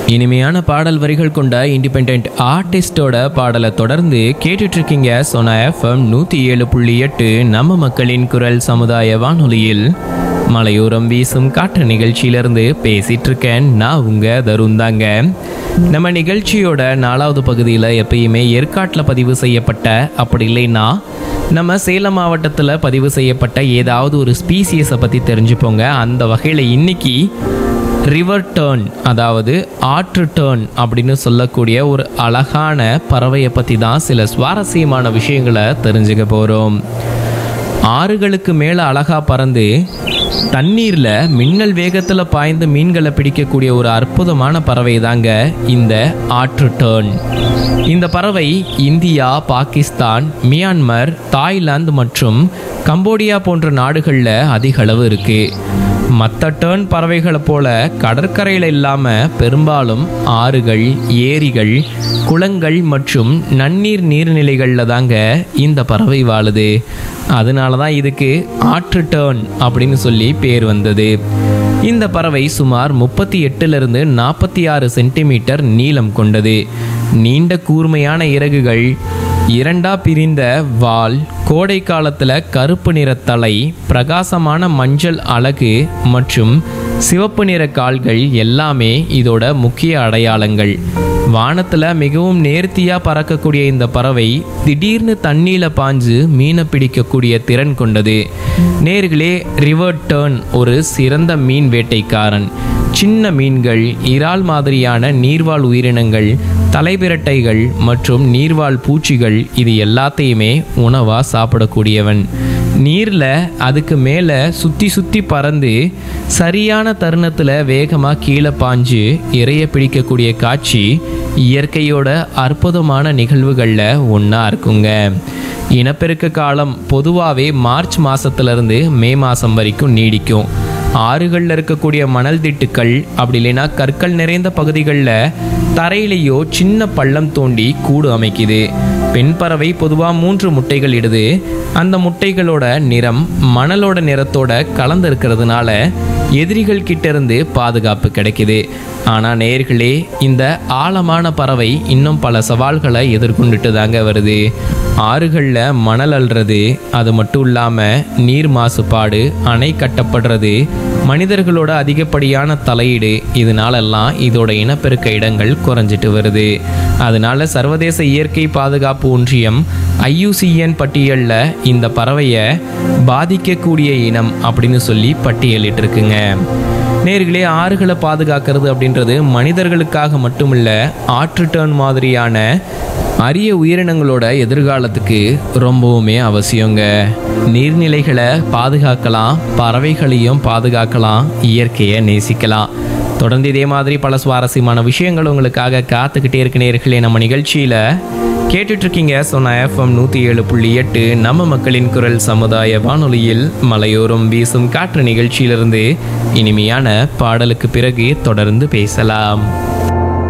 இனிமையான பாடல் வரிகள் கொண்ட இண்டிபெண்ட் ஆர்டிஸ்டோட பாடலை தொடர்ந்து கேட்டுட்டு இருக்கீங்க சோனா எஃப்எம் நூற்றி ஏழு புள்ளி எட்டு நம்ம மக்களின் குரல் சமுதாய வானொலியில் மலையோரம் வீசும் காற்று நிகழ்ச்சியிலிருந்து பேசிட்டு இருக்கேன் நான் உங்க தருண் தாங்க நம்ம நிகழ்ச்சியோட நாலாவது பகுதியில் எப்பயுமே ஏற்காட்டில் பதிவு செய்யப்பட்ட அப்படி இல்லைன்னா நம்ம சேலம் மாவட்டத்தில் பதிவு செய்யப்பட்ட ஏதாவது ஒரு ஸ்பீசியஸை பற்றி தெரிஞ்சுப்போங்க அந்த வகையில் இன்னைக்கு ரிவர் டேர்ன் அதாவது ஆற்று டேர்ன் அப்படின்னு சொல்லக்கூடிய ஒரு அழகான பறவையை பற்றி தான் சில சுவாரஸ்யமான விஷயங்களை தெரிஞ்சுக்க போகிறோம் ஆறுகளுக்கு மேலே அழகா பறந்து தண்ணீரில் மின்னல் வேகத்தில் பாய்ந்து மீன்களை பிடிக்கக்கூடிய ஒரு அற்புதமான பறவை தாங்க இந்த ஆற்று டேர்ன் இந்த பறவை இந்தியா பாகிஸ்தான் மியான்மர் தாய்லாந்து மற்றும் கம்போடியா போன்ற நாடுகளில் அதிக அளவு இருக்குது மற்ற டேர்ன் பறவைகளை போல கடற்கரையில் இல்லாமல் பெரும்பாலும் ஆறுகள் ஏரிகள் குளங்கள் மற்றும் நன்னீர் நீர்நிலைகளில் தாங்க இந்த பறவை வாழுது அதனால தான் இதுக்கு ஆற்று டேர்ன் அப்படின்னு சொல்லி பேர் வந்தது இந்த பறவை சுமார் முப்பத்தி எட்டுலேருந்து நாற்பத்தி ஆறு சென்டிமீட்டர் நீளம் கொண்டது நீண்ட கூர்மையான இறகுகள் இரண்டா பிரிந்த வால் கோடை காலத்துல கருப்பு நிற தலை பிரகாசமான மஞ்சள் அலகு மற்றும் சிவப்பு நிற கால்கள் எல்லாமே இதோட முக்கிய அடையாளங்கள் வானத்துல மிகவும் நேர்த்தியா பறக்கக்கூடிய இந்த பறவை திடீர்னு தண்ணீல பாஞ்சு மீனை பிடிக்கக்கூடிய திறன் கொண்டது நேர்களே ரிவர் டேர்ன் ஒரு சிறந்த மீன் வேட்டைக்காரன் சின்ன மீன்கள் இறால் மாதிரியான நீர்வாழ் உயிரினங்கள் தலைபிரட்டைகள் மற்றும் நீர்வாழ் பூச்சிகள் இது எல்லாத்தையுமே உணவா சாப்பிடக்கூடியவன் நீர்ல அதுக்கு மேலே சுத்தி சுத்தி பறந்து சரியான தருணத்துல வேகமா கீழே பாஞ்சு இறைய பிடிக்கக்கூடிய காட்சி இயற்கையோட அற்புதமான நிகழ்வுகள்ல ஒன்றா இருக்குங்க இனப்பெருக்க காலம் பொதுவாகவே மார்ச் மாசத்திலிருந்து மே மாதம் வரைக்கும் நீடிக்கும் ஆறுகளில் இருக்கக்கூடிய மணல் திட்டுக்கள் அப்படி இல்லைன்னா கற்கள் நிறைந்த பகுதிகளில் தரையிலேயோ சின்ன பள்ளம் தோண்டி கூடு அமைக்குது பெண் பறவை பொதுவாக மூன்று முட்டைகள் இடுது அந்த முட்டைகளோட நிறம் மணலோட நிறத்தோட கலந்து இருக்கிறதுனால எதிரிகள் கிட்ட இருந்து பாதுகாப்பு கிடைக்குது ஆனால் நேர்களே இந்த ஆழமான பறவை இன்னும் பல சவால்களை எதிர்கொண்டுட்டு தாங்க வருது ஆறுகளில் மணல் அள்ளுறது அது மட்டும் இல்லாமல் நீர் மாசுபாடு அணை கட்டப்படுறது மனிதர்களோட அதிகப்படியான தலையீடு இதனாலெல்லாம் இதோட இனப்பெருக்க இடங்கள் குறைஞ்சிட்டு வருது அதனால சர்வதேச இயற்கை பாதுகாப்பு ஒன்றியம் ஐயூசிஎன் பட்டியலில் இந்த பறவையை பாதிக்கக்கூடிய இனம் அப்படின்னு சொல்லி பட்டியலிட்டு இருக்குங்க நேர்களே ஆறுகளை பாதுகாக்கிறது அப்படின்றது மனிதர்களுக்காக மட்டுமில்ல ஆற்று டேர்ன் மாதிரியான அரிய உயிரினங்களோட எதிர்காலத்துக்கு ரொம்பவுமே அவசியங்க நீர்நிலைகளை பாதுகாக்கலாம் பறவைகளையும் பாதுகாக்கலாம் இயற்கையை நேசிக்கலாம் தொடர்ந்து இதே மாதிரி பல சுவாரஸ்யமான விஷயங்கள் உங்களுக்காக காத்துக்கிட்டே இருக்க நேர்களே நம்ம நிகழ்ச்சியில் கேட்டுட்டு இருக்கீங்க சொன்ன எஃப்எம் நூற்றி ஏழு புள்ளி எட்டு நம்ம மக்களின் குரல் சமுதாய வானொலியில் மலையோரம் வீசும் காற்று நிகழ்ச்சியிலிருந்து இனிமையான பாடலுக்கு பிறகு தொடர்ந்து பேசலாம்